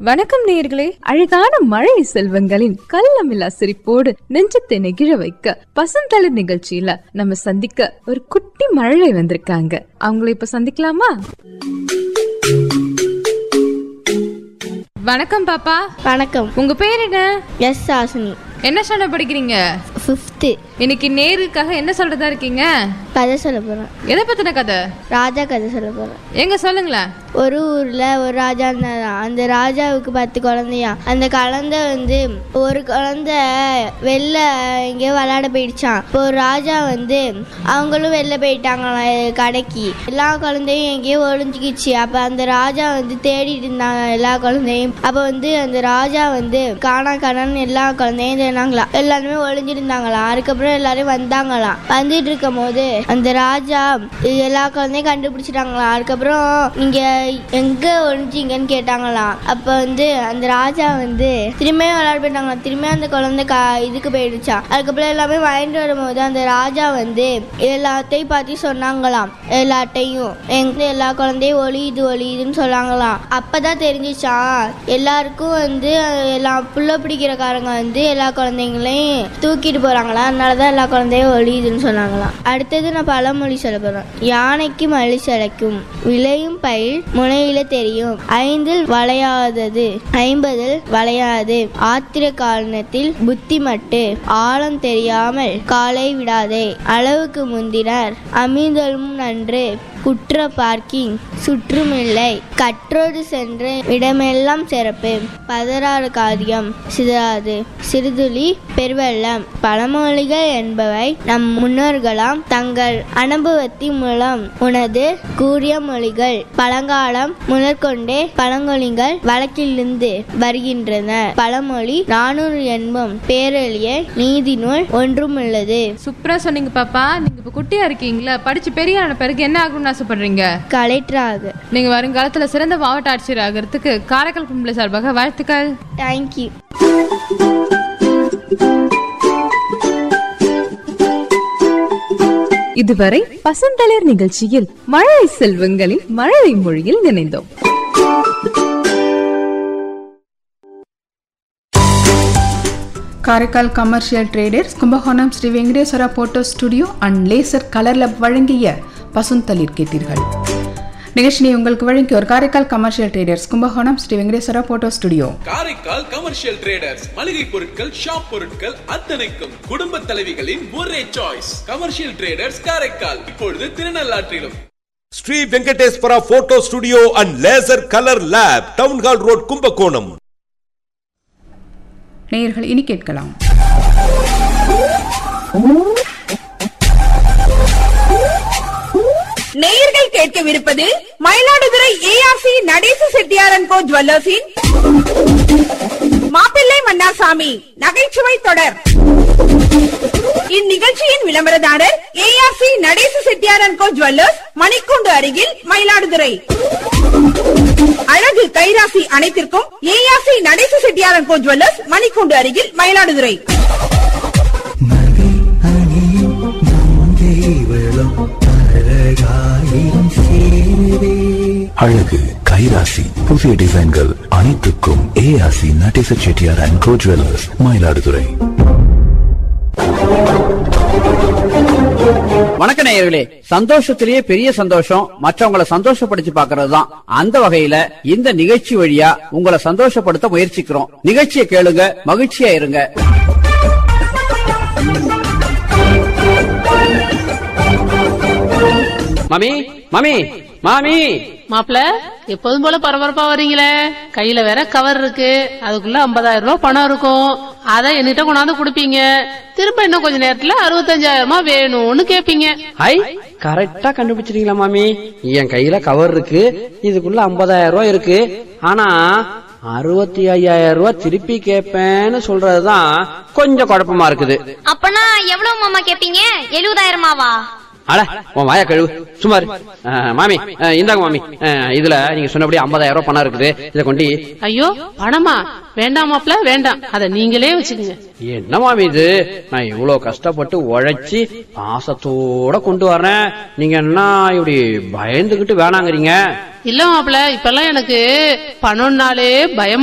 வணக்கம் நேயர்களே அழகான மழை செல்வங்களின் கள்ளமில்லா சிரிப்போடு நெஞ்சத்தை நெகிழ வைக்க பசந்தளிர் நிகழ்ச்சியில நம்ம சந்திக்க ஒரு குட்டி மழலை வந்திருக்காங்க அவங்கள இப்ப சந்திக்கலாமா வணக்கம் பாப்பா வணக்கம் உங்க பேர் என்ன எஸ் ஆசினி என்ன சொன்ன படிக்கிறீங்க ஃபிஃப்த்து இன்னைக்கு நேருக்காக என்ன சொல்றதா இருக்கீங்க கதை சொல்ல போகிறேன் எதை பத்தின கதை ராஜா கதை சொல்ல போகிறேன் எங்க சொல்லுங்களேன் ஒரு ஊரில் ஒரு ராஜா இருந்தாராம் அந்த ராஜாவுக்கு பத்து குழந்தையா அந்த குழந்தை வந்து ஒரு குழந்தை வெளில எங்கேயோ விளையாட போயிடுச்சான் இப்போ ஒரு ராஜா வந்து அவங்களும் வெளில போயிட்டாங்களாம் கடைக்கு எல்லா குழந்தையும் எங்கேயோ ஒளிஞ்சிக்கிச்சு அப்போ அந்த ராஜா வந்து தேடிட்டு இருந்தாங்க எல்லா குழந்தையும் அப்போ வந்து அந்த ராஜா வந்து காணா காணான்னு எல்லா குழந்தையும் தேடினாங்களாம் எல்லாருமே ஒளிஞ்சிருந்தாங்களாம் அதுக்கப்புறம் எல்லாரும் வந்தாங்களாம் வந்துட்டு இருக்கும் போது அந்த ராஜா எல்லா குழந்தையும் கண்டுபிடிச்சிட்டாங்களாம் அதுக்கப்புறம் நீங்க எங்க ஒழிஞ்சீங்கன்னு கேட்டாங்களாம் அப்ப வந்து அந்த ராஜா வந்து திரும்பியும் விளையாட போயிட்டாங்களாம் திரும்பியும் அந்த குழந்தை கா இதுக்கு போயிடுச்சான் அதுக்கப்புறம் எல்லாமே வாங்கிட்டு வரும்போது அந்த ராஜா வந்து எல்லாத்தையும் பார்த்து சொன்னாங்களாம் எல்லாட்டையும் எங்க எல்லா குழந்தையும் ஒளியுது ஒளியுதுன்னு சொன்னாங்களாம் அப்பதான் தெரிஞ்சிச்சான் எல்லாருக்கும் வந்து எல்லா புள்ள பிடிக்கிறக்காரங்க வந்து எல்லா குழந்தைங்களையும் தூக்கிட்டு போறாங்களா அதனாலதான் எல்லா குழந்தையும் ஒளியுதுன்னு சொன்னாங்களாம் அடுத்தது நான் பழமொழி சொல்ல போறேன் யானைக்கு மழி சிலைக்கும் விளையும் பயில் முனையில தெரியும் ஐந்தில் வளையாதது ஐம்பதில் வளையாது ஆத்திர காரணத்தில் புத்திமட்டு ஆழம் தெரியாமல் காலை விடாதே அளவுக்கு முந்தினர் அமிர்தலும் நன்று குற்ற பார்க்கிங் சுற்றுமில்லை கற்றோடு சென்று இடமெல்லாம் சிறப்பு பதறாறு காரியம் சிதறாது சிறுதுளி பெருவெள்ளம் பழமொழிகள் என்பவை நம் முன்னோர்களாம் தங்கள் அனுபவத்தின் மூலம் உனது கூறிய மொழிகள் பழங்காலம் முதற்கொண்டே பழங்கொழிகள் வழக்கிலிருந்து வருகின்றன பழமொழி நானூறு என்பும் பேரெளிய நீதி நூல் ஒன்றும் உள்ளது சூப்பரா சொன்னீங்க பாப்பா நீங்க இப்ப குட்டியா இருக்கீங்களா படிச்சு பெரிய ஆன பிறகு என்ன ஆகணும்னு ஆசைப்படுறீங்க கலெக்டராக நீங்க வருங்காலத்துல சிறந்த மாவட்ட ஆட்சியர் ஆகிறதுக்கு காரைக்கால் பொம்பளை சார்பாக வாழ்த்துக்கள் தேங்க்யூ இதுவரை பசந்தளிர் நிகழ்ச்சியில் மழை செல்வங்களின் மழை மொழியில் நினைந்தோம் Karaikal commercial traders Kumbakonam Sri Venkateswara photo studio and laser colour lab வழங்கிய பசுந்தளிர் கேட்டீர்கள் நிகழ்ச்சியை உங்களுக்கு வழங்கி ஒரு Karaikal commercial traders Kumbakonam Sri Venkateswara photo studio Karaikal commercial traders மளிகை பொருட்கள் ஷாப் பொருட்கள் அத்தனைக்கும் குடும்ப தலைவிகளின் ஒரே சாய்ஸ் கமர்ஷியல் ட்ரேடர்ஸ் காரைக்கால் இப்பொழுது திருநள்ளாற்றிலும் Sri Venkateswara photo studio and laser colour lab town hall road Kumbakonam நேயர்கள் இனி கேட்கலாம் நேயர்கள் கேட்கவிருப்பது மயிலாடுதுறை ஏஆர்சி நடேச செட்டியாரன் கோ ஜுவல்லர்ஸின் மாப்பிள்ளை மன்னாசாமி நகைச்சுவை தொடர் இந்நிகழ்ச்சியின் விளம்பரதாரர் ஏஆர்சி நடேச செட்டியாரன் கோ ஜுவல்லர்ஸ் மணிக்கூண்டு அருகில் மயிலாடுதுறை அழகு கைராசி அனைத்திற்கும் ஏஆர்சி நடேச செட்டியாரன் கோ ஜுவல்லர்ஸ் மணிக்கூண்டு அருகில் மயிலாடுதுறை மதி அணியும் நம் தேவளும் அழகாயின் சேரவே அழகு கைராசி புதிய டிசைன்கள் அனைத்துக்கும் A R C Natesa Chettiar and co jewellers Mayiladuthurai வணக்க நேயர்களே சந்தோஷத்திலேயே பெரிய சந்தோஷம் மற்றவங்களை சந்தோஷப்படுத்தி பாக்குறது தான் அந்த வகையில இந்த நிகழ்ச்சி வழியா உங்களை சந்தோஷப்படுத்த முயற்சிக்கிறோம் நிகழ்ச்சியை கேளுங்க மகிழ்ச்சியா இருங்க மாமி மாமி மாமி மாப்பிள எப்போதும் போல பரபரப்பா வர்றீங்களே கையில வேற கவர் இருக்கு அதுக்குள்ள 50000 ரூபாய் பணம் இருக்கும் அத என்கிட்ட கொண்டாந்து கொடுப்பீங்க திரும்ப இன்னும் கொஞ்ச நேரத்துல அறுபத்தஞ்சாயிரம் ரூபாய் வேணும்னு கேப்பீங்க ஹை கரெக்டா கண்டுபிடிச்சிட்டீங்களா மாமி என் கையில கவர் இருக்கு இதுக்குள்ள 50000 ரூபாய் இருக்கு ஆனா அறுபத்தி ஐயாயிரம் ரூபாய் திருப்பி கேட்பேன்னு சொல்றதுதான் கொஞ்சம் குழப்பமா இருக்குது அப்பனா எவ்வளவு மாமா கேப்பீங்க எழுபதாயிரமாவா அட உன் வாய கழுவு சுமார் மாமி அஹ், இந்தாங்க மாமி அஹ், இதுல நீங்க சொன்னபடி 50000 ரூபாய் பணம் இருக்குது இதை கொண்டு ஐயோ பணமா வேண்டாம் மாப்பிள வேண்டாம் அத நீங்களே வச்சுக்கோங்க என்ன மாமி இது நான் இவ்வளவு கஷ்டப்பட்டு உழைச்சி பாசத்தோட கொண்டு வரேன் நீங்க என்ன இப்படி பயந்துகிட்டு வேணாங்கிறீங்க இல்ல மாப்பிள இப்பெல்லாம் எனக்கு பணம்னாலே பயம்